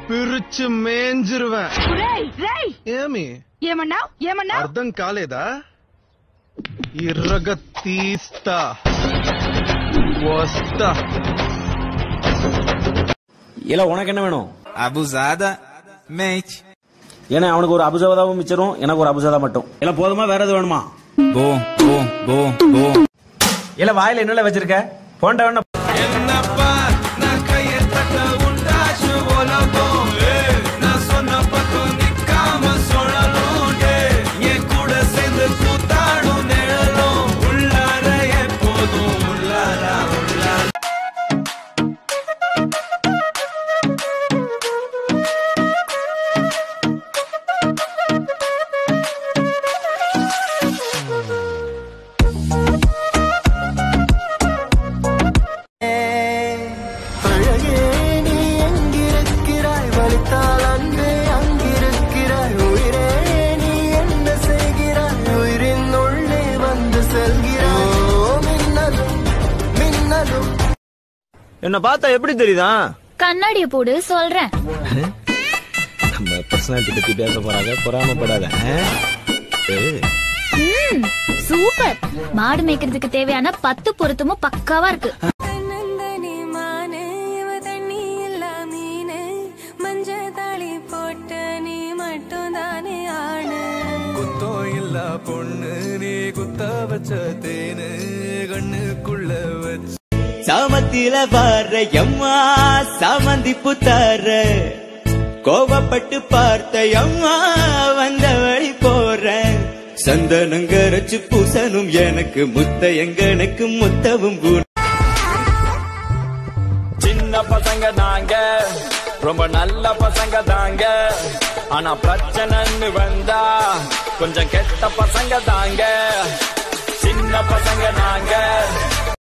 పిరిచి మేంజిరువే రేయ్ రేయ్ ఏమి ఏమన్నావ్ ఏమన్నావ్ అర్థం కాలేదా ఇర్రగ తీస్తా వస్తా இல்ல உனக்கு என்ன வேணும் Abusada, mente. ஏன்னா அவனுக்கு ஒரு அபுசவதாவும் மிச்சரும் எனக்கு ஒரு அபுசவதா மட்டும் இல்ல போதுமா வேற எது வேணுமா Bom, bom, bom, bom. இல்ல வாயில என்னல வச்சிருக்க போன்டா வேணா அழகே நீ எங்கிருக்கிறாய் வலித்தால் அன்பே அங்கிருக்கிறாய் உயிரே நீ என்ன செய்கிறாய் உயிரின் உள்ளே வந்து செல்கிறாய் ஓ, மின்னலும் மின்னலும் என்ன பார்த்தா எப்படி தெரியுதா கண்ணாடிய போடு சொல்றேன் நம்ம பர்சனாலிட்டி பத்தி பேச போறாங்க பொறாமப்படாத ம், சூப்பர் மாடு மேய்க்கிறதுக்கு தேவையான பத்து பொருத்தமும் பக்காவா இருக்கு தன்னந்தனி மானு இவ தண்ணி இல்லா மீனு மஞ்ச தாளி போட்ட நீ மட்டும் தானே ஆணு குத்தம் இல்ல பொண்ணு நீ குத்த வச்ச தேனு கண்ணுக்குள்ள வச்சு சாமத்தில வர எம்மா சாமந்தி புத்தார கோவப்பட்டு பார்த்த எம்மா வந்த வழி போறேன் சந்தனங்கரைச்சு பூசணும் எனக்கு முத்த எங்கனுக்கு முத்தவும் கூட சின்ன பசங்க தாங்க ரொம்ப நல்ல பசங்க தாங்க ஆனா பிரச்சனைன்னு வந்தா கொஞ்சம் கெட்ட பசங்க தாங்க சின்ன பசங்க நாங்க